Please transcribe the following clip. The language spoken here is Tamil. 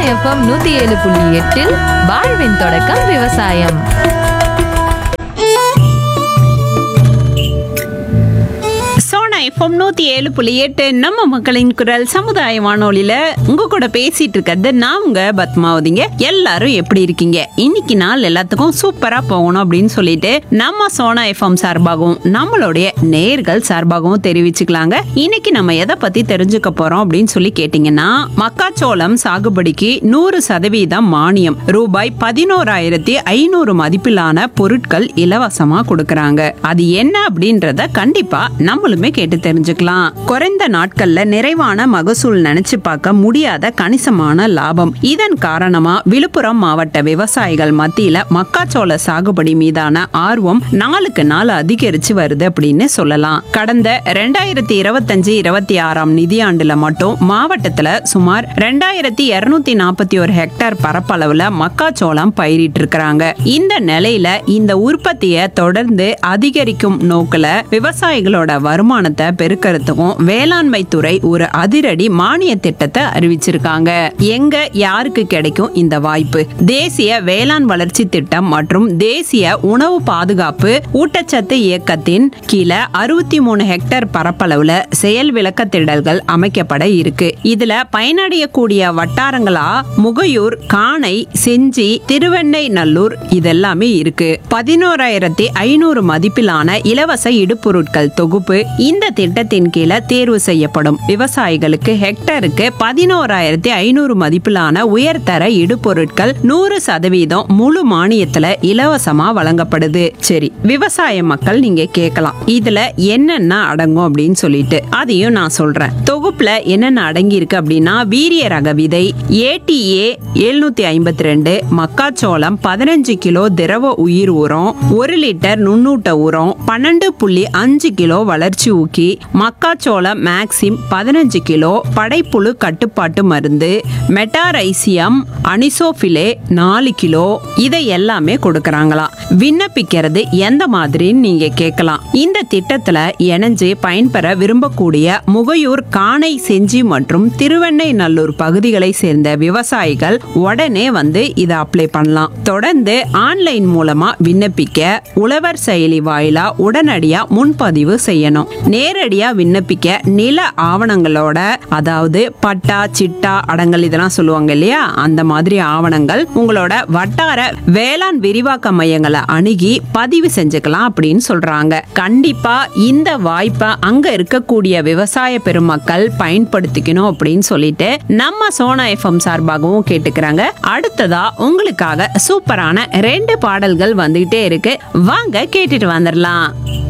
எஃப்எம் நூத்தி ஏழு புள்ளி எட்டில் வாழ்வின் தொடக்கம் விவசாயம் சோனா எஃப்எம் நூத்தி ஏழு புள்ளி எட்டு நம்ம மக்களின் குரல் சமுதாய வானொலியில உங்க கூட பேசிட்டு இருக்கிறது நான் உங்க பத்மாவதிங்க எல்லாரும் எப்படி இருக்கீங்க இன்னைக்கு நாள் எல்லாத்துக்கும் சூப்பரா போகணும் அப்படின்னு சொல்லிட்டு நம்ம சோனா எஃப்எம் சார்பாகவும் நம்மளுடைய நேர்கள் சார்பாகவும் தெரிவிச்சுக்கலாங்க இன்னைக்கு நம்ம எதை பத்தி தெரிஞ்சுக்க போறோம் அப்படின்னு சொல்லி கேட்டீங்கன்னா மக்காச்சோளம் சாகுபடிக்கு நூறு சதவீதம் மானியம் ரூபாய் பதினோராயிரத்தி ஐநூறு மதிப்பிலான பொருட்கள் இலவசமா கொடுக்கறாங்க அது என்ன அப்படின்றத கண்டிப்பா நம்மளுமே கேட்டு தெரிஞ்சுக்கலாம் குறைந்த நாட்கள்ல நிறைவான மகசூல் நினைச்சு பார்க்க முடியாத கணிசமான லாபம் இதன் காரணமா விழுப்புரம் மாவட்ட விவசாயிகள் மத்தியில மக்காச்சோள சாகுபடி மீதான ஆர்வம் நாளுக்கு நாள் அதிகரிச்சு வருது அப்படின்னு சொல்லலாம் கடந்த ரெண்டாயிரத்தி இருபத்தஞ்சு இருபத்தி ஆறாம் நிதியாண்டுல மட்டும் மாவட்டத்துல சுமார் ரெண்டாயிரத்தி இருநூத்தி நாற்பத்தி ஒரு ஹெக்டேர் பரப்பளவுல மக்காச்சோளம் பயிரிட்டு இருக்கிறாங்க இந்த நிலையில இந்த உற்பத்தியை தொடர்ந்து அதிகரிக்கும் நோக்குல விவசாயிகளோட வருமானத்தை பெருக்கிறதுக்கும் வேளாண்மை துறை ஒரு அதிரடி மானிய திட்டத்தை அறிவிச்சிருக்காங்க எங்க யாருக்கு கிடைக்கும் இந்த வாய்ப்பு தேசிய வேளாண் வளர்ச்சி திட்டம் மற்றும் தேசிய உணவு பாதுகாப்பு ஊட்டச்சத்து இயக்கத்தின் கீழே அறுபத்தி மூணு ஹெக்டேர் பரப்பளவுல செயல் விளக்க திடல்கள் அமைக்கப்பட இருக்கு இதுல பயனடையக்கூடிய வட்டாரங்களா முகையூர் காணை செஞ்சி திருவெண்ணை நல்லூர் இதெல்லாமே இருக்கு பதினோராயிரத்தி ஐநூறு மதிப்பிலான இலவச இடுபொருட்கள் தொகுப்பு இந்த திட்டத்தின் கீழே தேர்வு செய்யப்படும் விவசாயிகளுக்கு ஹெக்டருக்கு பதினோராயிரத்தி ஐநூறு மதிப்பிலான உயர்தர இடுபொருட்கள் நூறு சதவீதம் முழு மானியத்துல இலவசமா வழங்கப்படுது சரி விவசாய மக்கள் நீங்க கேட்கலாம் இதுல என்னென்ன அடங்கும் அப்படின்னு சொல்லிட்டு அதையும் நான் சொல்றேன் தொகுப்புல என்னென்ன அடங்கி இருக்கு அப்படின்னா வீரிய ரக விதை ஏடிஏ எழுநூத்தி ஐம்பத்தி ரெண்டு மக்காச்சோளம் பதினஞ்சு கிலோ திரவ உயிர் உரம் ஒரு லிட்டர் நுண்ணூட்ட உரம் பன்னெண்டு புள்ளி அஞ்சு கிலோ வளர்ச்சி ஊக்கி மக்காச்சோளம் மேக்சிம் பதினஞ்சு கிலோ படைப்புழு கட்டுப்பாட்டு மருந்து மெட்டாரைசியம் அனிசோஃபிலே நாலு கிலோ இதை எல்லாமே கொடுக்கறாங்களாம் விண்ணப்பிக்கிறது எந்த மாதிரின்னு நீங்க கேட்கலாம் இந்த திட்டத்துல இணைஞ்சு பயன்பெற விரும்பக்கூடிய முகையூர் காணை செஞ்சி மற்றும் திருவெண்ணெய்நல்லூர் பகுதிகளை சேர்ந்த விவசாயிகள் உடனே வந்து இதை அப்ளை பண்ணலாம் தொடர்ந்து ஆன்லைன் மூலமா விண்ணப்பிக்க உழவர் செயலி வாயிலா உடனடியா முன்பதிவு செய்யணும் நேரடியா விண்ணப்பிக்க நில ஆவணங்களோட அதாவது பட்டா சிட்டா அடங்கல் இதெல்லாம் சொல்லுவாங்க இல்லையா அந்த மாதிரி ஆவணங்கள் உங்களோட வட்டார வேளாண் விரிவாக்க மையங்களை அணுகி பதிவு செஞ்சுக்கலாம் அப்படின்னு சொல்றாங்க கண்டிப்பா இந்த வாய்ப்பை அங்க இருக்கக்கூடிய விவசாய பெருமக்கள் பயன்படுத்திக்கணும் அப்படின்னு சொல்லிட்டு நம்ம சோனா எஃப்எம் சார்பாகவும் கேட்டுக்கிறாங்க அடுத்ததா உங்களுக்காக சூப்பரான ரெண்டு பாடல்கள் வந்துகிட்டே இருக்கு வாங்க கேட்டுட்டு வந்துடலாம்